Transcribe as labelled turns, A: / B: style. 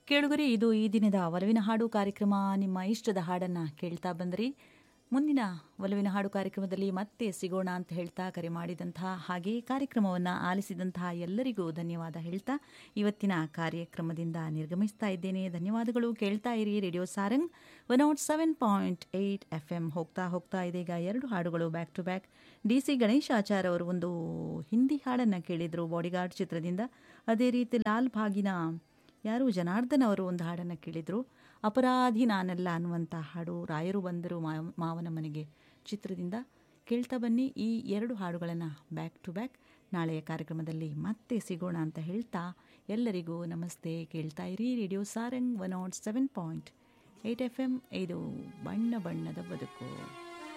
A: ಕೇಳುಗರಿ ಇದು ಈ ದಿನದ ಒಲವಿನ ಹಾಡು ಕಾರ್ಯಕ್ರಮ ನಿಮ್ಮ ಇಷ್ಟದ ಹಾಡನ್ನು ಕೇಳ್ತಾ ಬಂದ್ರಿ ಮುಂದಿನ ಒಲವಿನ ಹಾಡು ಕಾರ್ಯಕ್ರಮದಲ್ಲಿ ಮತ್ತೆ ಸಿಗೋಣ ಅಂತ ಹೇಳ್ತಾ ಕರೆ ಮಾಡಿದಂತಹ ಹಾಗೆ ಕಾರ್ಯಕ್ರಮವನ್ನು ಆಲಿಸಿದಂತಹ ಎಲ್ಲರಿಗೂ ಧನ್ಯವಾದ ಹೇಳ್ತಾ ಇವತ್ತಿನ ಕಾರ್ಯಕ್ರಮದಿಂದ ನಿರ್ಗಮಿಸ್ತಾ ಇದ್ದೇನೆ ಧನ್ಯವಾದಗಳು ಕೇಳ್ತಾ ಇರಿ radio Sarang one ought seven point eight F M ಹೋಗ್ತಾ ಹೋಗ್ತಾ ಇದೀಗ ಎರಡು ಹಾಡುಗಳು back to back D C Ganeshachar ಅವರು ಒಂದು ಹಿಂದಿ ಹಾಡನ್ನು ಕೇಳಿದರು ಬಾಡಿಗಾರ್ಡ್ ಚಿತ್ರದಿಂದ ಅದೇ ರೀತಿ ಲಾಲ್ ಭಾಗಿನ ಯಾರು ಜನಾರ್ದನ್ ಅವರು ಒಂದು ಹಾಡನ್ನು ಕೇಳಿದರು ಅಪರಾಧಿ ನಾನಲ್ಲ ಅನ್ನುವಂಥ ಹಾಡು ರಾಯರು ಬಂದರು ಮಾವನ ಮನೆಗೆ ಚಿತ್ರದಿಂದ ಕೇಳ್ತಾ ಬನ್ನಿ ಈ ಎರಡು ಹಾಡುಗಳನ್ನು ಬ್ಯಾಕ್ ಟು ಬ್ಯಾಕ್ ನಾಳೆಯ ಕಾರ್ಯಕ್ರಮದಲ್ಲಿ ಮತ್ತೆ ಸಿಗೋಣ ಅಂತ ಹೇಳ್ತಾ ಎಲ್ಲರಿಗೂ ನಮಸ್ತೆ ಕೇಳ್ತಾ ಇರಿ radio Sarang one naught seven point eight F M ಇದು ಬಣ್ಣ ಬಣ್ಣದ ಬದುಕು